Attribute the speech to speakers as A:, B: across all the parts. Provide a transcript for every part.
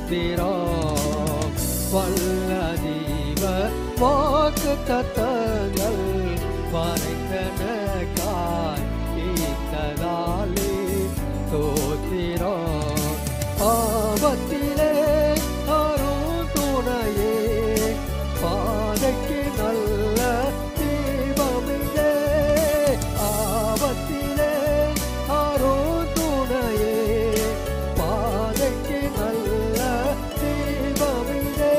A: ஸ்தோத்திரம் வல்லதீவ வாக்கு தத்தங்கள் மறைந்தனக்காய் ஈத்ததாலே ஸ்தோத்திரம் ஆபத்திலே அருள் துணையே பாதைக்கு நல்ல தீபமிதே ஆபத்திலே அருள் துணையே பாதைக்கு நல்ல தீபமிதே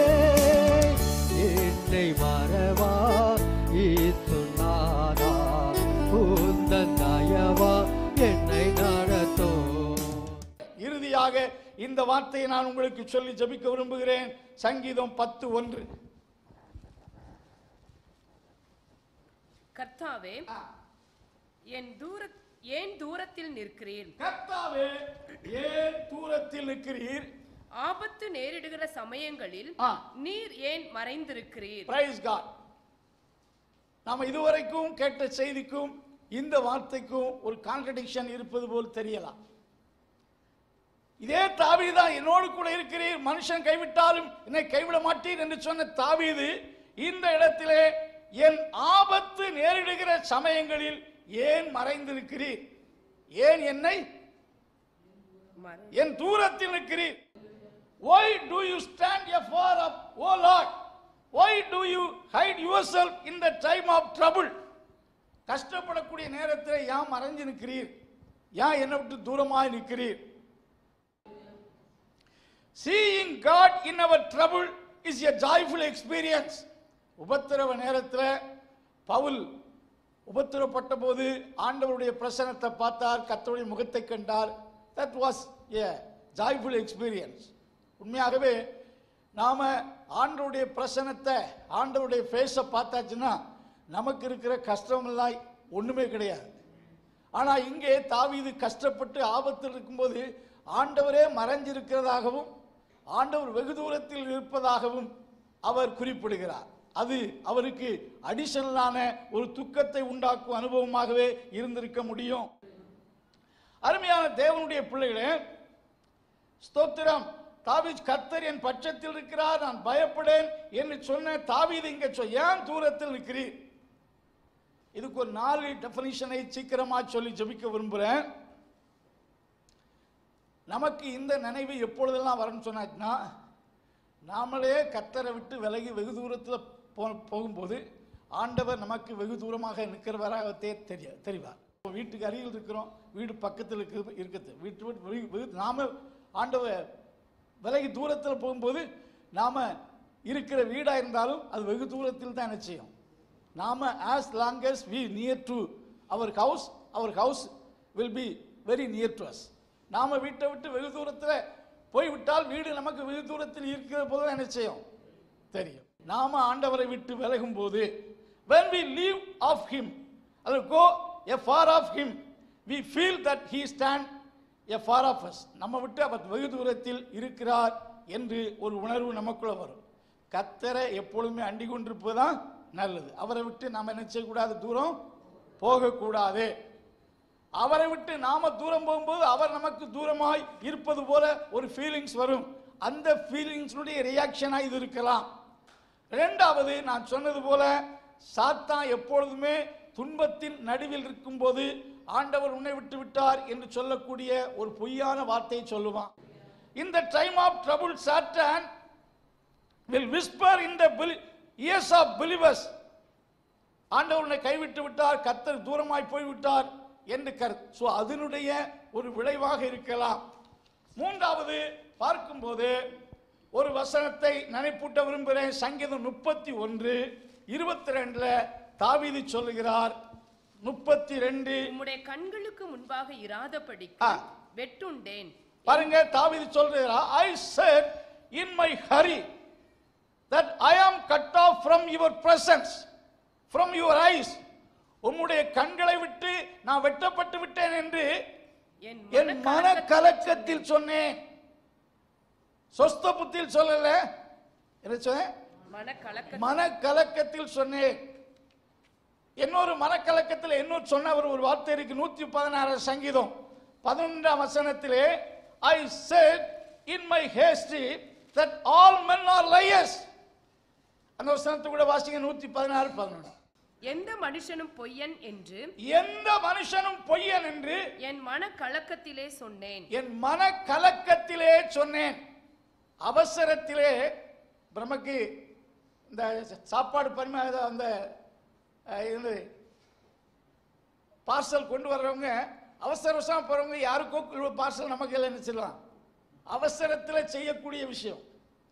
A: என்னை மறவா ஈசுநாதா உந்தன் தயவா என்னை நடத்தும்
B: இறுதியாக இந்த வார்த்தையை நான் உங்களுக்கு சொல்லி ஜெபிக்க விரும்புகிறேன் சங்கீதம் பத்து ஒன்று
C: கர்த்தாவே என் தூர ஏன் தூரத்தில் நிற்கிறீர்
B: கர்த்தாவே ஏன் தூரத்தில் நிற்கிறீர்
C: ஆபத்து நேரிடுகிற சமயங்களில்
B: ஆ.
C: நீர் ஏன் மறைந்திருக்கிறீர்
B: பிரைஸ் காட் நாம இதுவரைக்கும் கேட்ட செய்திக்கும் இந்த வார்த்தைக்கும் ஒரு கான்ட்ரடிக்ஷன் இருப்பது போல் தெரியலாம் இதே தாவீதான் என்னோடு கூட இருக்கிறீர் மனுஷன் கைவிட்டாலும் என்னை கைவிட மாட்டீர் என்று சொன்ன தாவீது இந்த இடத்திலே என் ஆபத்து நேரிடுகிற சமயங்களில் ஏன் மறைந்திருக்கிறீர் ஏன் என்னை
C: மறை-
B: என் தூரத்தில் நிற்கிறீர் why do you stand afar up o lord why do you hide yourself in the time of trouble கஷ்டப்படக்கூடிய நேரத்தில் ஏன் மறைஞ்சு நிற்கிறீர் ஏன் என்னை விட்டு தூரமாய் நிற்கிறீர் seeing god in our trouble is a joyful experience உபத்திரவ நேரத்தில் பவுல் உபத்திரப்பட்ட போது ஆண்டவருடைய பிரசனத்தை பார்த்தார் கர்த்தருடைய முகத்தை கண்டார் that was a joyful experience உண்மையாகவே நாம ஆண்டவருடைய பிரசனத்தை ஆண்டவருடைய ஃபேஸை பார்த்தாச்சுன்னா நமக்கு இருக்கிற கஷ்டமெல்லாம் ஒண்ணுமே கிடையாது ஆனா இங்கே தாவீது கஷ்டப்பட்டு ஆபத்தில் இருக்கும்போது ஆண்டவரே மறைஞ்சிருக்கிறதாகவும் ஆண்டவர் வெகு தூரத்தில் இருப்பதாகவும் அவர் குறிப்பிடுகிறார் அது அவருக்கு அடிஷனலான ஒரு துக்கத்தை உண்டாக்கும் அனுபவமாகவே இருந்திருக்க முடியும் அருமையான தேவனுடைய பிள்ளைகளே ஸ்தோத்திரம் தாவீது கர்த்தர் என் பட்சத்தில் இருக்கிறார் நான் பயப்படேன் என்று சொன்ன தாவீது இங்க சொல் ஏன் தூரத்தில் நிற்கிறீர் இதுக்கு ஒரு நாலு டெஃபனிஷனை சீக்கிரமா சொல்லி ஜெபிக்க விரும்புகிறேன் நமக்கு இந்த நினைவு எப்பொழுதெல்லாம் வரும்னு சொன்னாச்சுன்னா நாமளே கத்தரை விட்டு விலகி வெகு தூரத்தில் போ போகும்போது ஆண்டவர் நமக்கு வெகு தூரமாக நிற்கிறவராகத்தே தெரிய தெரிவார் இப்போ வீட்டுக்கு அருகில் இருக்கிறோம் வீடு பக்கத்தில் இருக்கு இருக்குது வீட்டு விட்டு வெகு- வெகு- நாம ஆண்டவர் விலகி தூரத்தில் போகும்போது நாம இருக்கிற வீடா இருந்தாலும் அது வெகு தூரத்தில் தான் நிச்சயம் நாம as long as we near to our house our house will be very near to us நாம வீட்டை விட்டு வெகு தூரத்தில் போய்விட்டால் வீடு நமக்கு வெகு தூரத்தில் இருக்கிற போது தான் நிச்சயம் தெரியும் நாம ஆண்டவரை விட்டு விலகும் போது when we leave of him or go a far of him we feel that he stand a far of us நம்ம விட்டு அவர் வெகு தூரத்தில் இருக்கிறார் என்று ஒரு உணர்வு நமக்குள்ள வரும் கத்தரை எப்பொழுதுமே அண்டி கொண்டிருப்பதுதான் நல்லது அவரை விட்டு நாம் என்ன செய்யக்கூடாது தூரம் போகக்கூடாது அவரை விட்டு நாம தூரம் போகும்போது அவர் நமக்கு தூரமாய் இருப்பது போல ஒரு ஃபீலிங்ஸ் வரும் அந்த ஃபீலிங்ஸுடைய ரியாக்ஷனா இது இருக்கலாம் இரண்டாவது நான் சொன்னது போல சாத்தான் எப்பொழுதுமே துன்பத்தின் நடுவில் இருக்கும்போது ஆண்டவர் உன்னை விட்டு விட்டார் என்று சொல்லக்கூடிய ஒரு பொய்யான வார்த்தையை சொல்லுவான் இந்த டைம் ஆஃப் ட்ரபுள் சாத்தான் will whisper in the bel- ears of believers ஆண்டவர் உன்னை கைவிட்டு விட்டார் கர்த்தர் தூரமாய் போய்விட்டார் என்று கருத்து ஸோ அதனுடைய ஒரு விளைவாக இருக்கலாம் மூன்றாவது பார்க்கும்போது ஒரு வசனத்தை நினைப்பூட்ட விரும்புகிறேன் சங்கீதம் முப்பத்தி ஒன்று இருபத்தி ரெண்டுல தாவீது சொல்லுகிறார் முப்பத்தி ரெண்டு
C: உம்முடைய கண்களுக்கு முன்பாக இராதபடிக்கு
B: ஆ.
C: வெட்டுண்டேன்
B: பாருங்க தாவீது சொல்றார் ஐ said in my hurry that I am cut off from your presence from your eyes உம்முடைய கண்களை விட்டு நான் வெட்டப்பட்டு விட்டேன் என்று
C: என்
B: என் மன கலக்கத்தில் சொன்னேன் சொஸ்த புத்தியில் சொல்லல என்ன சொன்னேன்
C: மனக்கலக்க
B: மன கலக்கத்தில் சொன்னேன் இன்னொரு மனக்கலக்கத்தில் இன்னொரு சொன்ன ஒரு ஒரு வார்த்தை இருக்கு நூத்தி பதினாறு சங்கீதம் பதினொன்றாம் வசனத்திலே ஐ said in my haste that all men are liars அந்த வசனத்தை கூட வாசிங்க நூத்தி பதினாறு பதினொன்று
C: எந்த மனுஷனும் பொய்யன் என்று
B: எந்த மனுஷனும் பொய்யன் என்று
C: என் மன கலக்கத்திலே சொன்னேன்
B: என் மன கலக்கத்திலே சொன்னேன் அவசரத்திலே பிரமக்கு இந்த சாப்பாடு பரிமாற அந்த அஹ், இது பார்சல் கொண்டு வர்றவங்க அவசர அவசரமா போறவங்க யாருக்கோ பார்சல் நமக்கு இல்லை என்ன சொல்லலாம் அவசரத்தில் செய்யக்கூடிய விஷயம்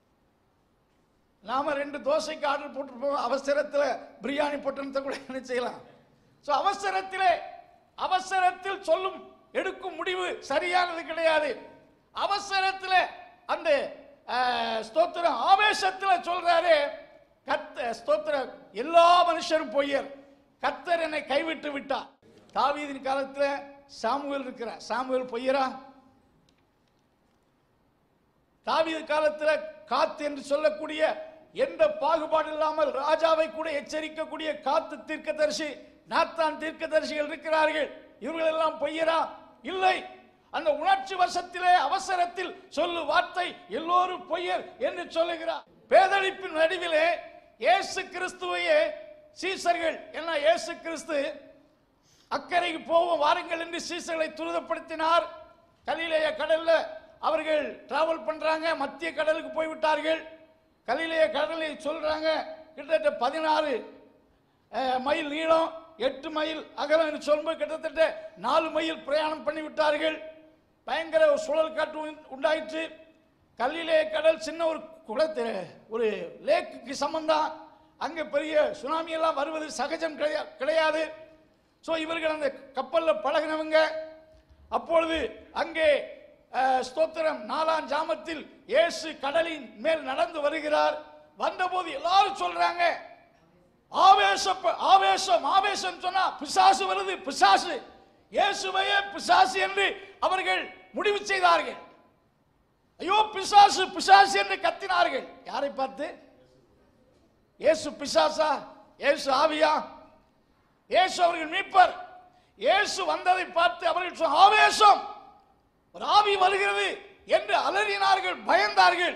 B: நாம ரெண்டு தோசைக்கு ஆர்டர் போட்டுருப்போம் அவசரத்தில் பிரியாணி பொட்டணத்தை கூட என்ன செய்யலாம் ஸோ அவசரத்திலே அவசரத்தில் சொல்லும் எடுக்கும் முடிவு சரியானது கிடையாது அவசரத்தில் அந்த அஹ், ஸ்தோத்திரம் ஆவேசத்தில் சொல்றாரு கத்த ஸ்தோத்திரம் எல்லா மனுஷரும் பொய்யர் கத்தர் என்னை கைவிட்டு விட்டார் தாவீதின் காலத்தில் சாமுவேல் இருக்கிறார் சாமுவேல் பொய்யரா தாவீது காலத்துல காத்து என்று சொல்லக்கூடிய எந்த பாகுபாடு இல்லாமல் ராஜாவை கூட எச்சரிக்கக்கூடிய காத்து தீர்க்கதரிசி நாத்தான் தீர்க்கதரிசிகள் இருக்கிறார்கள் இவர்கள் எல்லாம் பொய்யரா இல்லை அந்த உணர்ச்சி வசத்திலே அவசரத்தில் சொல்லு வார்த்தை எல்லோரும் பொய்யர் என்று சொல்லுகிறார் பேதளிப்பின் நடுவிலே இயேசு கிறிஸ்துவையே சீசர்கள் என்ன இயேசு கிறிஸ்து அக்கறைக்கு போவோம் வாருங்கள் என்று சீசர்களை துரிதப்படுத்தினார் கலிலேய கடல்ல அவர்கள் டிராவல் பண்றாங்க மத்திய கடலுக்கு போய்விட்டார்கள் கலிலேய கடலை சொல்றாங்க கிட்டத்தட்ட பதினாறு மைல் நீளம் எட்டு மைல் அகலம் என்று சொல்லும்போது கிட்டத்தட்ட நாலு மைல் பிரயாணம் பண்ணி விட்டார்கள் பயங்கர ஒரு சுழல் காற்று உண்டு- உண்டாயிற்று கல்லிலே கடல் சின்ன ஒரு குளத்து ஒரு லேக்குக்கு சம்பந்தம் அங்கே பெரிய சுனாமி எல்லாம் வருவது சகஜம் கிடையா- கிடையாது ஸோ இவர்கள் அந்த கப்பலில் பழகினவங்க அப்பொழுது அங்கே அஹ், ஸ்தோத்திரம் நாலாம் ஜாமத்தில் இயேசு கடலின் மேல் நடந்து வருகிறார் வந்தபோது எல்லாரும் சொல்றாங்க ஆவேச ஆவேசம் ஆவேசம் சொன்னா பிசாசு வருது பிசாசு இயேசுவையே பிசாசு என்று அவர்கள் முடிவு செய்தார்கள் ஐயோ பிசாசு பிசாசு என்று கத்தினார்கள் யாரை பார்த்து இயேசு பிசாசா இயேசு ஆவியா இயேசு அவர்கள் மீட்பர் இயேசு வந்ததை பார்த்து அவர்கள் சொன்ன ஆவேசம் ஒரு ஆவி வருகிறது என்று அலறினார்கள் பயந்தார்கள்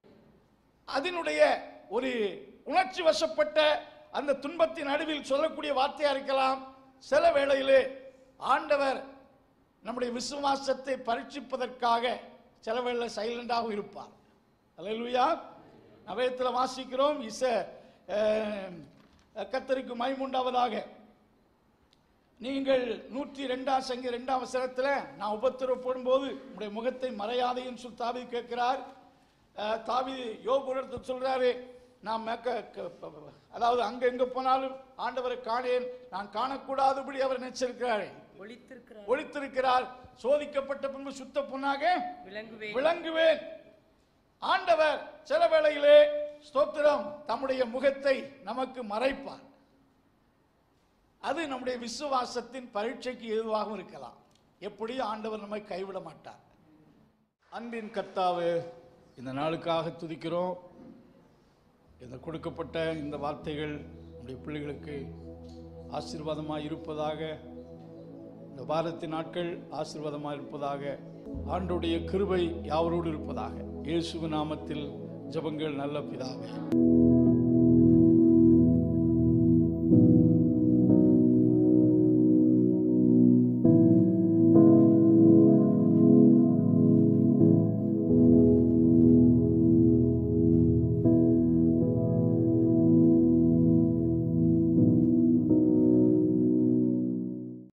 B: அதனுடைய ஒரு உணர்ச்சி வசப்பட்ட அந்த துன்பத்தின் நடுவில் சொல்லக்கூடிய வார்த்தையா இருக்கலாம் சில வேளையிலே ஆண்டவர் நம்முடைய விசுவாசத்தை பரீட்சிப்பதற்காக சில வேளையில் சைலண்டாகவும் இருப்பார் அல்லேலூயா நவயத்தில் வாசிக்கிறோம் இச அஹ், கர்த்தருக்கு மைமுண்டாவதாக நீங்கள் நூற்றி ரெண்டாம் சங்கி ரெண்டாம் வசனத்தில் நான் உபத்திரப்படும் போது உங்களுடைய முகத்தை மறையாதையும் சொல்லி தாவி கேட்கிறார் அஹ், தாவி யோகுரத்தை சொல்றாரு நான் மேக்க க- ப- ப- அதாவது அங்க எங்க போனாலும் ஆண்டவரை காணேன் நான் காணக்கூடாதபடி அவர் நினைச்சிருக்கிறாரே
C: ஒளித்திருக்கிறார்
B: ஒளித்திருக்கிறார் சோதிக்கப்பட்ட பின்பு சுத்த பொன்னாக
C: விளங்குவேன்
B: விளங்குவேன் ஆண்டவர் சில வேளையிலே ஸ்தோத்திரம் தம்முடைய முகத்தை நமக்கு மறைப்பார் அது நம்முடைய விசுவாசத்தின் பரீட்சைக்கு ஏதுவாகவும் இருக்கலாம் எப்படியும் ஆண்டவர் நம்மை கைவிட மாட்டார் அன்பின் கர்த்தாவே இந்த நாளுக்காக துதிக்கிறோம் இந்த கொடுக்கப்பட்ட இந்த வார்த்தைகள் நம்முடைய பிள்ளைகளுக்கு ஆசீர்வாதமாக இருப்பதாக இந்த வாரத்தின் நாட்கள் ஆசீர்வாதமாக இருப்பதாக ஆண்டுடைய கிருபை யாவரோடு இருப்பதாக இயேசு நாமத்தில் ஜெபங்கள் நல்ல பிதாவே